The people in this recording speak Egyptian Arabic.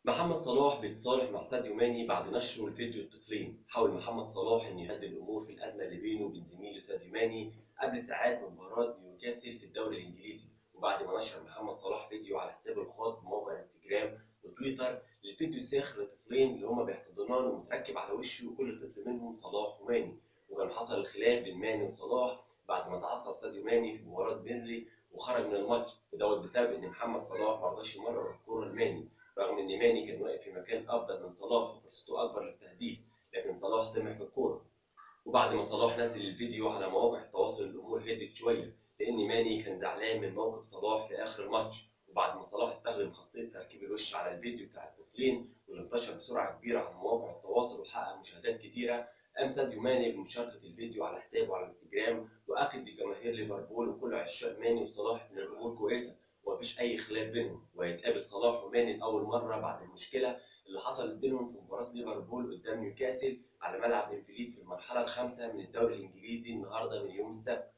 محمد صلاح بيتصالح مع ساديو ماني بعد نشره الفيديو الطفلين حاول محمد صلاح ان يهدي الامور في الازمه اللي بينه وبين زميله ساديو ماني قبل ساعات من مباراه نيوكاسل في الدوري الانجليزي وبعد ما نشر محمد صلاح فيديو على حسابه الخاص بموقع انستجرام وتويتر للفيديو ساخر الطفلين اللي هما بيحتضنان ومتركب على وشه كل طفل منهم صلاح وماني وكان حصل الخلاف بين ماني وصلاح بعد ما تعصب ساديو ماني في مباراه بيرلي وخرج من الماتش ودوت بسبب ان محمد صلاح ما رضاش يمرر الكوره لماني رغم ان ماني كان واقف في مكان افضل من صلاح وفرصته اكبر للتهديد لكن صلاح طمع في الكوره وبعد ما صلاح نزل الفيديو على مواقع التواصل الامور هدت شويه لان ماني كان زعلان من موقف صلاح في اخر الماتش وبعد ما صلاح استخدم خاصيه تركيب الوش على الفيديو بتاع الطفلين واللي انتشر بسرعه كبيره على مواقع التواصل وحقق مشاهدات كتيره قام ساديو ماني بمشاركه الفيديو على حسابه على الانستجرام واكد لجماهير ليفربول وكل عشاق ماني وصلاح ان الامور كويسه ومفيش اي خلاف بينهم وهيتقابل صلاح وماني لاول مره بعد المشكله اللي حصلت بينهم في مباراه ليفربول قدام نيوكاسل على ملعب انفيليد في المرحله الخامسه من الدوري الانجليزي النهارده من يوم السبت